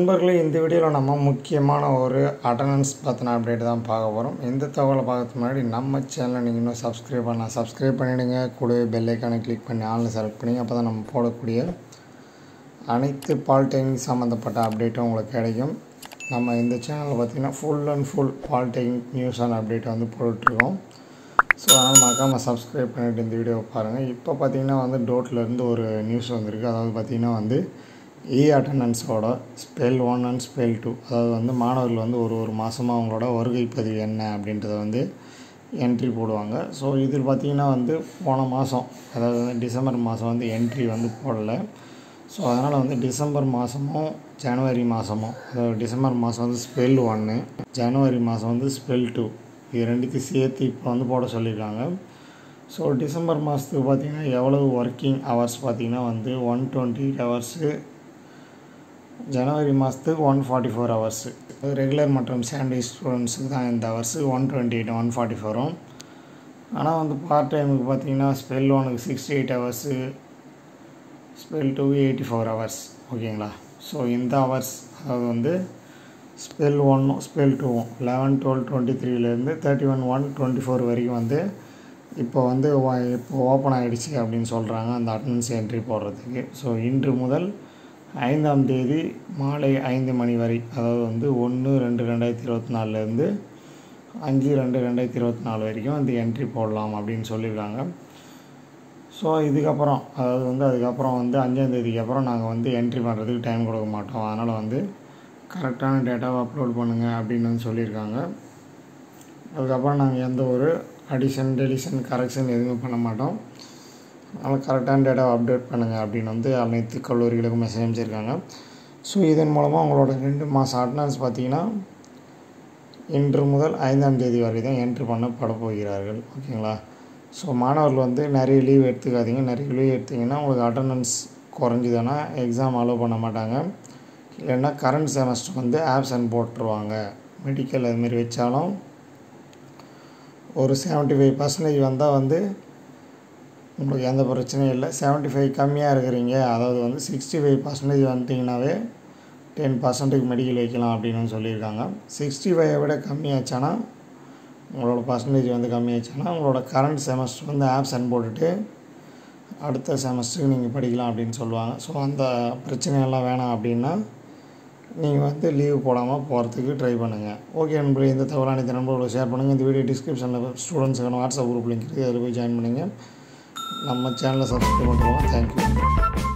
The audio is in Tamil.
நண்பர்களே இந்த வீடியோவில் நம்ம முக்கியமான ஒரு அட்டண்டன்ஸ் பற்றின அப்டேட் தான் பார்க்க போகிறோம் இந்த தகவலை பார்க்கறதுக்கு முன்னாடி நம்ம சேனலை நீங்கள் இன்னும் சப்ஸ்கிரைப் பண்ணலாம் சப்ஸ்கிரைப் பண்ணிவிடுங்க கூடவே பெல் ஐக்கானை கிளிக் பண்ணி ஆன்லைன் செலக்ட் பண்ணி அப்போ தான் நம்ம போடக்கூடிய அனைத்து பாலிடெக்னிக் சம்மந்தப்பட்ட அப்டேட்டும் உங்களுக்கு கிடைக்கும் நம்ம இந்த சேனலில் பார்த்திங்கன்னா full and full polytechnic news and update வந்து போட்டுட்ருக்கோம் ஸோ அதனால் மறக்காமல் சப்ஸ்கிரைப் பண்ணிவிட்டு இந்த வீடியோவை பாருங்கள் இப்போ பார்த்தீங்கன்னா வந்து டோட்லேருந்து ஒரு நியூஸ் வந்திருக்கு அதாவது பார்த்திங்கன்னா வந்து இ அட்டண்டன்ஸோட spell one and spell two அதாவது வந்து மாணவர்கள் வந்து ஒரு ஒரு மாதமாக அவங்களோட வருகை பதிவு என்ன அப்படின்றத வந்து என்ட்ரி போடுவாங்க ஸோ இதில் பார்த்திங்கன்னா வந்து போன மாதம் அதாவது வந்து டிசம்பர் மாதம் வந்து என்ட்ரி வந்து போடலை ஸோ அதனால் வந்து டிசம்பர் மாதமும் ஜனவரி மாதமும் அதாவது டிசம்பர் மாதம் வந்து ஸ்பெல் ஒன்று ஜனவரி மாதம் வந்து ஸ்பெல் டூ இது ரெண்டுத்தையும் சேர்த்து இப்போ வந்து போட சொல்லியிருக்காங்க ஸோ டிசம்பர் மாதத்துக்கு பார்த்திங்கன்னா எவ்வளவு ஒர்க்கிங் ஹவர்ஸ் பார்த்திங்கன்னா வந்து ஒன் டுவெண்ட்டி எயிட் ஹவர்ஸு ஜனவரி மாதத்துக்கு one forty four hours regular மற்றும் சாண்டேஜ் ஸ்டூடெண்ட்ஸுக்கு தான் இந்த hours one twenty eight one forty ஃபோரும் ஆனால் வந்து பார்ட் டைமுக்கு பார்த்தீங்கன்னா ஸ்பெல் ஒனுக்கு sixty eight hours spell two eighty four hours ஓகேங்களா ஸோ இந்த ஹவர்ஸ் அதாவது வந்து ஸ்பெல் ஒன்னும் ஸ்பெல் டூவும் லெவன் டுவெல் டுவெண்ட்டி த்ரீலேருந்து thirty one one twenty four வரைக்கும் வந்து இப்போ வந்து இப்போ ஓப்பன் ஆகிடுச்சு அப்படின்னு சொல்கிறாங்க அந்த அட்டண்டன்ஸ் என்ட்ரி போடுறதுக்கு ஸோ இன்று முதல் ஐந்தாம் தேதி மாலை ஐந்து மணி வரை அதாவது வந்து ஒன்று ரெண்டு ரெண்டாயிரத்தி இருபத்தி நாலுலேருந்து அஞ்சு ரெண்டு ரெண்டாயிரத்தி இருபத்தி நாலு வரைக்கும் வந்து என்ட்ரி போடலாம் அப்படின்னு சொல்லியிருக்காங்க ஸோ இதுக்கப்புறம் அதாவது வந்து அதுக்கப்புறம் வந்து அஞ்சாந்தேதிக்கு அப்புறம் நாங்கள் வந்து என்ட்ரி பண்ணுறதுக்கு டைம் கொடுக்க மாட்டோம் அதனால் வந்து கரெக்டான டேட்டாவை அப்லோட் பண்ணுங்கள் அப்படின்னு வந்து சொல்லியிருக்காங்க அதுக்கப்புறம் நாங்கள் எந்த ஒரு அடிஷன் டெலிஷன் கரெக்ஷன் எதுவுமே பண்ண மாட்டோம் அதனால் கரெக்டான டேட்டாவை அப்டேட் பண்ணுங்கள் அப்படின்னு வந்து அனைத்து கல்லூரிகளுக்கும் மெசேஜ் அமைச்சிருக்காங்க ஸோ இதன் மூலமாக அவங்களோட ரெண்டு மாதம் அட்டண்டன்ஸ் பார்த்திங்கன்னா இன்று முதல் ஐந்தாம் தேதி வரை தான் என்ட்ரி பண்ணப்பட போகிறார்கள் ஓகேங்களா ஸோ மாணவர்கள் வந்து நிறைய லீவ் எடுத்துக்காதீங்க நிறைய லீவ் எடுத்திங்கன்னா உங்களுக்கு அட்டண்டன்ஸ் குறைஞ்சிதுன்னா எக்ஸாம் அலோவ் பண்ண மாட்டாங்க இல்லைன்னா கரண்ட் செமஸ்டர் வந்து ஆப்சன்ட் போட்டுருவாங்க மெடிக்கல் அதுமாரி வச்சாலும் ஒரு செவன்ட்டி ஃபைவ் பர்சன்டேஜ் வந்தால் வந்து உங்களுக்கு எந்த பிரச்சனையும் இல்லை செவன்ட்டி ஃபைவ் கம்மியாக இருக்கிறீங்க அதாவது வந்து சிக்ஸ்டி ஃபைவ் பர்சன்டேஜ் வந்துட்டிங்கனாவே டென் பர்சன்ட்டுக்கு மெடிக்கல் வைக்கலாம் அப்படின்னு சொல்லியிருக்காங்க சிக்ஸ்டி ஃபைவை விட கம்மியாச்சானா உங்களோட பர்சன்டேஜ் வந்து கம்மியாச்சுன்னா உங்களோட கரண்ட் செமஸ்டர் வந்து ஆப்சன்ட் போட்டுட்டு அடுத்த செமஸ்டருக்கு நீங்கள் படிக்கலாம் அப்படின்னு சொல்லுவாங்க ஸோ அந்த பிரச்சனையெல்லாம் வேணாம் அப்படின்னா நீங்கள் வந்து லீவ் போடாமல் போகிறதுக்கு ட்ரை பண்ணுங்கள் ஓகே நண்பர்களே இந்த தகவல் அனைத்து நண்பர்களோட ஷேர் பண்ணுங்கள் இந்த வீடியோ டிஸ்கிரிப்ஷனில் ஸ்டூடெண்ட்ஸுக்கான வாட்ஸ்அப் குரூப் லிங்க் இருக்குது அதில் போய் ஜாயின் பண்ணுங்கள் நம்ம சேனலை சப்ஸ்கிரைப் பண்ணுறோம் தேங்க்யூ